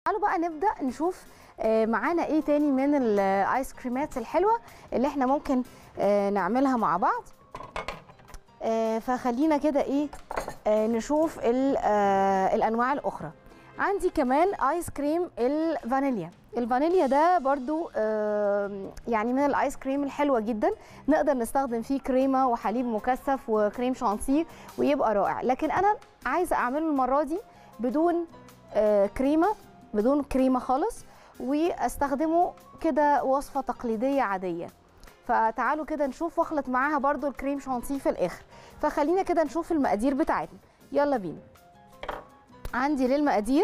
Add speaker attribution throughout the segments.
Speaker 1: تعالوا بقى نبدا نشوف آه، معانا ايه تاني من الايس كريمات الحلوه اللي احنا ممكن آه، نعملها مع بعض آه، فخلينا كده ايه آه، نشوف ال- آه، الانواع الاخرى عندي كمان ايس كريم الفانيليا الفانيليا ده برضو آه، يعني من الايس كريم الحلوه جدا نقدر نستخدم فيه كريمه وحليب مكثف وكريم شانتيه ويبقى رائع لكن انا عايزه اعمله المره دي بدون آه، كريمه بدون كريمه خالص واستخدمه كده وصفه تقليديه عاديه فتعالوا كده نشوف واخلط معاها برضو الكريم شانتيه في الاخر فخلينا كده نشوف المقادير بتاعتنا يلا بينا عندي للمقادير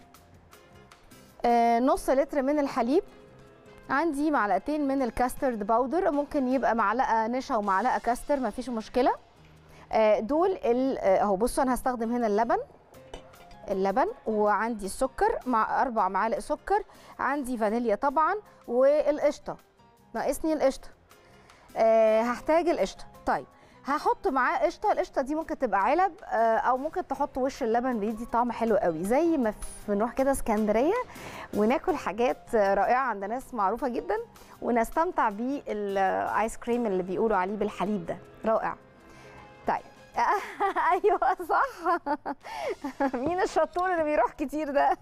Speaker 1: آه، نص لتر من الحليب عندي معلقتين من الكاسترد باودر ممكن يبقى معلقه نشا ومعلقه كاستر مفيش مشكله آه، دول ال- آه، اهو بصوا انا هستخدم هنا اللبن اللبن وعندي السكر مع اربع معالق سكر عندي فانيليا طبعا والقشطه ناقصني القشطه أه هحتاج القشطه طيب هحط معاه قشطه القشطه دي ممكن تبقى علب آه، او ممكن تحط وش اللبن بيدي طعم حلو قوي زي ما بنروح كده اسكندريه وناكل حاجات آه، رائعه عند ناس معروفه جدا ونستمتع بالايس كريم اللي بيقولوا عليه بالحليب ده رائع طيب ايوه صح مين الشطور اللي بيروح كتير ده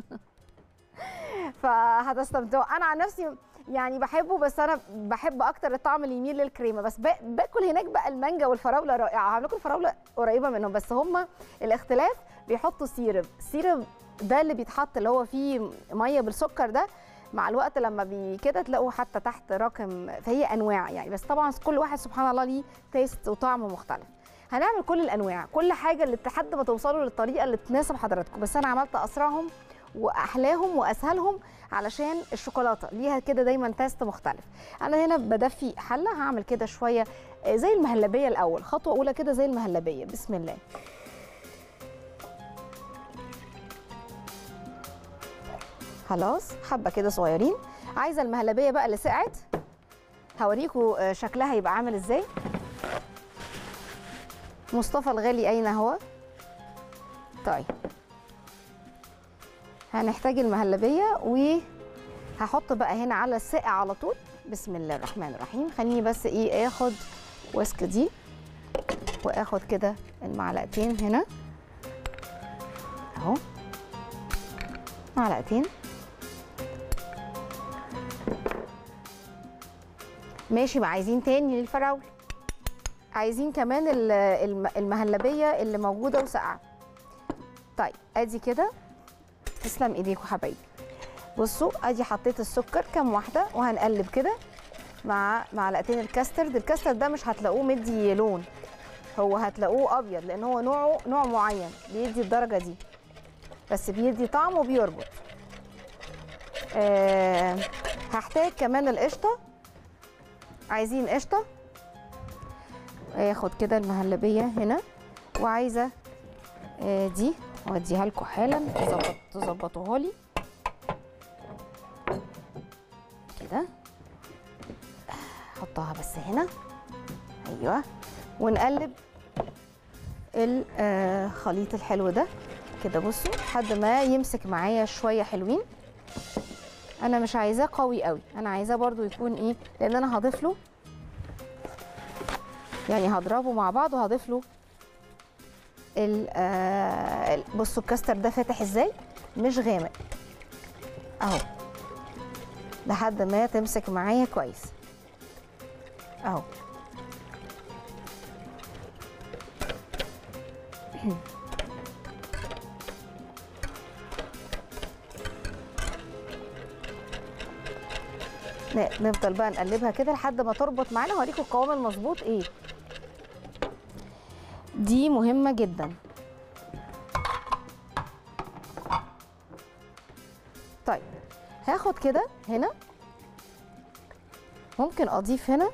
Speaker 1: فهتستمتعوا انا عن نفسي يعني بحبه بس انا بحب اكتر الطعم اللي يميل للكريمه بس با- باكل هناك بقى المانجا والفراوله رائعه هعمل لكم الفراوله قريبه منهم بس هم الاختلاف بيحطوا سيرب السيرب ده اللي بيتحط اللي هو فيه ميه بالسكر ده مع الوقت لما بي كده تلاقوه حتى تحت رقم فهي انواع يعني بس طبعا كل واحد سبحان الله ليه تيست وطعم مختلف هنعمل كل الانواع كل حاجه اللي لحد ما توصلوا للطريقه اللي تناسب حضراتكم بس انا عملت اسرعهم واحلاهم واسهلهم علشان الشوكولاته ليها كده دايما تيست مختلف انا هنا بدفي حله هعمل كده شويه آه، زي المهلبيه الاول خطوه اولى كده زي المهلبيه بسم الله خلاص حبه كده صغيرين عايزه المهلبيه بقى اللي سقعت هوريكم آه، شكلها يبقى عامل ازاي مصطفى الغالي اين هو طيب هنحتاج المهلبيه وهحط بقى هنا على الساقع على طول بسم الله الرحمن الرحيم خليني بس ايه اخد وسك دي واخد كده المعلقتين هنا اهو معلقتين ماشي ما عايزين تاني للفراوله عايزين كمان ال- الم- المهلبيه اللي موجوده وساقعه طيب ادي كده تسلم ايديكم حبايبي بصوا ادي حطيت السكر كام واحده وهنقلب كده مع معلقتين الكاسترد الكاسترد ده مش هتلاقوه مدي لون هو هتلاقوه ابيض لان هو نوعه نوع معين بيدي الدرجه دي بس بيدي طعم وبيربط أه هحتاج كمان القشطه عايزين قشطه اخد كده المهلبيه هنا وعايزه آه، دي اوديها لكم حالا تظبط تظبطوها لي كده احطها بس هنا ايوه ونقلب الخليط الحلو ده كده بصوا لحد ما يمسك معايا شويه حلوين انا مش عايزاه قوي قوي انا عايزاه برضو يكون ايه لان انا هضيف له يعني هضربه مع بعض وهضيف له ال- آه، ال- بصوا الكاستر ده فاتح ازاي مش غامق اهو لحد ما تمسك معايا كويس اهو ن- نفضل بقى نقلبها كده لحد ما تربط معانا هوريكم القوام المظبوط ايه دي مهمة جدا طيب هاخد كده هنا ممكن اضيف هنا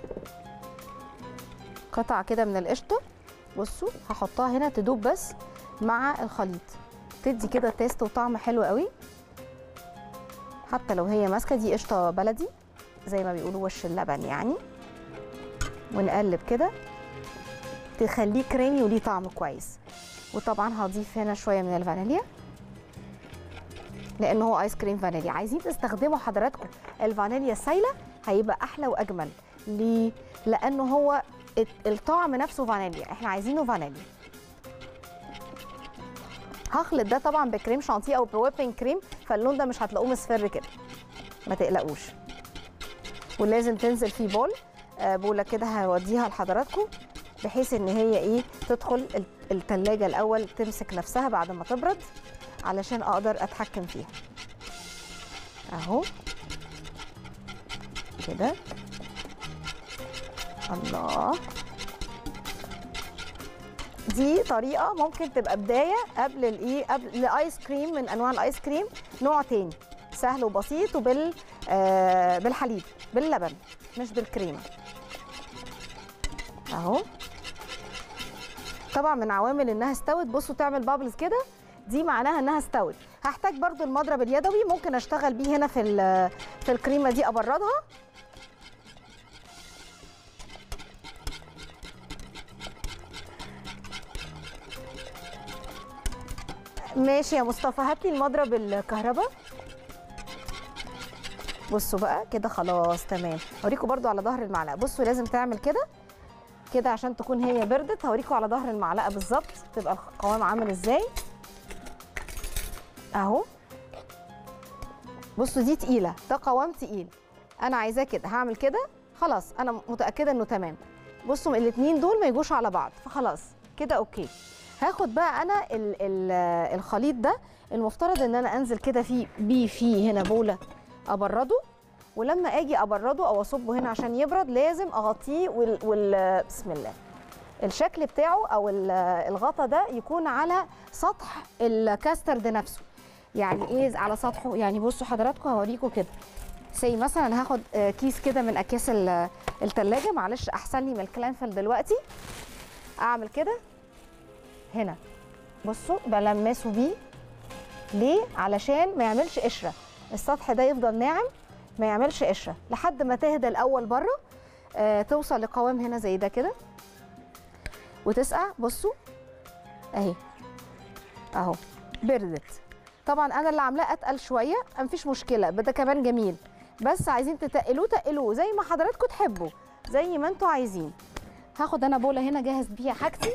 Speaker 1: قطعة كده من القشطة بصوا هحطها هنا تدوب بس مع الخليط تدي كده تيست وطعم حلو قوي حتى لو هي ماسكة دي قشطة بلدي زي ما بيقولوا وش اللبن يعني ونقلب كده تخليه كريمي وليه طعم كويس وطبعا هضيف هنا شويه من الفانيليا لان هو ايس كريم فانيليا عايزين تستخدموا حضراتكم الفانيليا السايله هيبقى احلى واجمل ليه لانه هو الت- الطعم نفسه فانيليا احنا عايزينه فانيليا هخلط ده طبعا بكريم شانتيه او بويبنج كريم فاللون ده مش هتلاقوه مصفر كده ما تقلقوش ولازم تنزل فيه بول آه، بوله كده هوديها لحضراتكم بحيث ان هي ايه تدخل ال- التلاجة الاول تمسك نفسها بعد ما تبرد علشان اقدر اتحكم فيها اهو كده الله دي طريقه ممكن تبقى بدايه قبل الايه قبل الايس كريم من انواع الايس كريم نوع تاني سهل وبسيط وبال آه بالحليب باللبن مش بالكريمه اهو طبعا من عوامل انها استوت بصوا تعمل بابلز كده دي معناها انها استوت هحتاج برضو المضرب اليدوي ممكن اشتغل بيه هنا في ال- في الكريمه دي ابردها ماشي يا مصطفى هات لي المضرب الكهرباء بصوا بقى كده خلاص تمام اوريكم برضو على ظهر المعلقه بصوا لازم تعمل كده كده عشان تكون هي بردت هوريكم على ظهر المعلقه بالظبط تبقى القوام عامل ازاي اهو بصوا دي تقيله ده قوام تقيل انا عايزاه كده هعمل كده خلاص انا متاكده انه تمام بصوا الاثنين دول ما يجوش على بعض فخلاص كده اوكي هاخد بقى انا ال ال الخليط ده المفترض ان انا انزل كده فيه بيه فيه هنا بوله ابرده ولما اجي ابرده او اصبه هنا عشان يبرد لازم اغطيه وال, وال بسم الله الشكل بتاعه او ال- الغطا ده يكون على سطح الكاسترد نفسه يعني ايه على سطحه يعني بصوا حضراتكم هوريكم كده زي مثلا أنا هاخد آه، كيس كده من اكياس ال- التلاجة معلش احسن لي من الكلانفل دلوقتي اعمل كده هنا بصوا بلمسه بيه ليه علشان ما يعملش قشره السطح ده يفضل ناعم ما يعملش قشره لحد ما تهدى الاول بره آه توصل لقوام هنا زي ده كده وتسقع بصوا اهي اهو بردت طبعا انا اللي عاملاه اتقل شويه مفيش مشكله ده كمان جميل بس عايزين تتقلوه تقلوه زي ما حضراتكم تحبوا زي ما انتوا عايزين هاخد انا بوله هنا جاهز بيها حاجتي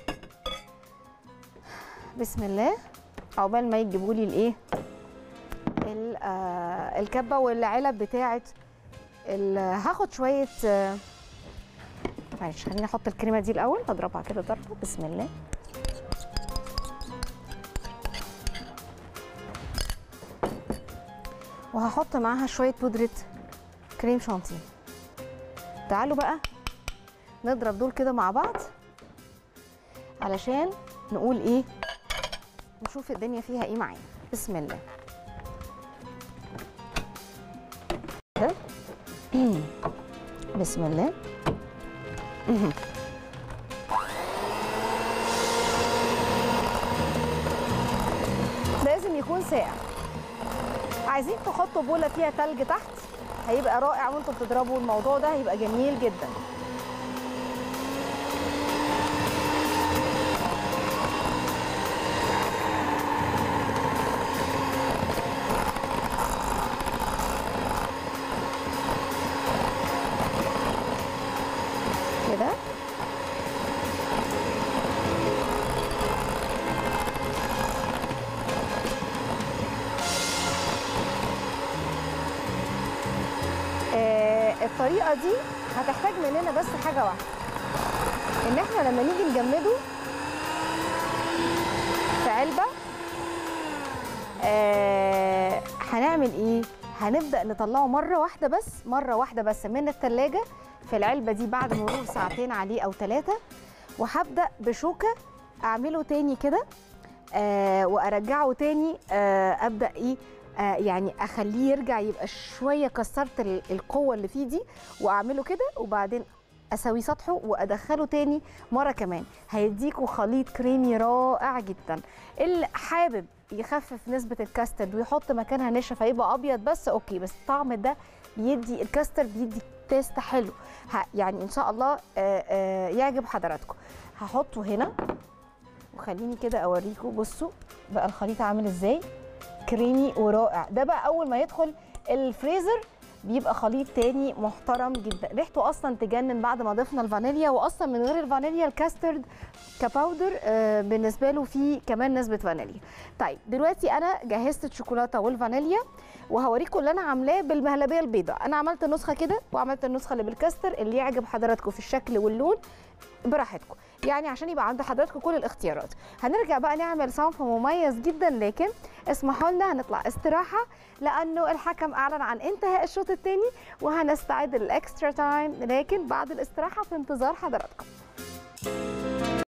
Speaker 1: بسم الله عقبال ما يجيبوا لي الايه ال- آه، الكبه والعلب بتاعه ال- هاخد شويه آه، معلش خليني احط الكريمه دي الاول اضربها كده ضربه بسم الله وهحط معاها شويه بودره كريم شانتيه تعالوا بقى نضرب دول كده مع بعض علشان نقول ايه نشوف الدنيا فيها ايه معانا بسم الله كده. بسم الله لازم يكون ساقع عايزين تحطوا بوله فيها تلج تحت هيبقى رائع وانتوا بتضربوا الموضوع ده هيبقى جميل جدا كده آه الطريقه دي هتحتاج مننا بس حاجه واحده ان احنا لما نيجي نجمده في علبه آه هنعمل ايه هنبدا نطلعه مره واحده بس مره واحده بس من التلاجة في العلبه دي بعد مرور ساعتين عليه او ثلاثه وهبدا بشوكه اعمله تاني كده آه وارجعه تاني آه ابدا ايه آه يعني اخليه يرجع يبقى شويه كسرت ال- القوه اللي فيه دي واعمله كده وبعدين اسوي سطحه وادخله تاني مره كمان هيديكوا خليط كريمي رائع جدا اللي حابب يخفف نسبه الكاسترد ويحط مكانها نشا فيبقى ابيض بس اوكي بس الطعم ده بيدي الكاسترد بيدي تيست حلو ه- يعني ان شاء الله آه، آه، يعجب حضراتكم هحطه هنا وخليني كده اوريكم بصوا بقى الخليط عامل ازاي كريمي ورائع ده بقى اول ما يدخل الفريزر بيبقى خليط تاني محترم جدا ريحته اصلا تجنن بعد ما ضفنا الفانيليا واصلا من غير الفانيليا الكاسترد كباودر آه بالنسبه له فيه كمان نسبه فانيليا طيب دلوقتي انا جهزت الشوكولاته والفانيليا وهوريكم اللي انا عاملاه بالمهلبيه البيضاء انا عملت النسخه كده وعملت النسخه اللي بالكاستر اللي يعجب حضراتكم في الشكل واللون براحتكم يعني عشان يبقى عند حضراتكم كل الاختيارات هنرجع بقى نعمل صنف مميز جدا لكن اسمحوا لنا هنطلع استراحه لانه الحكم اعلن عن انتهاء الشوط الثاني وهنستعد للاكسترا تايم لكن بعد الاستراحه في انتظار حضراتكم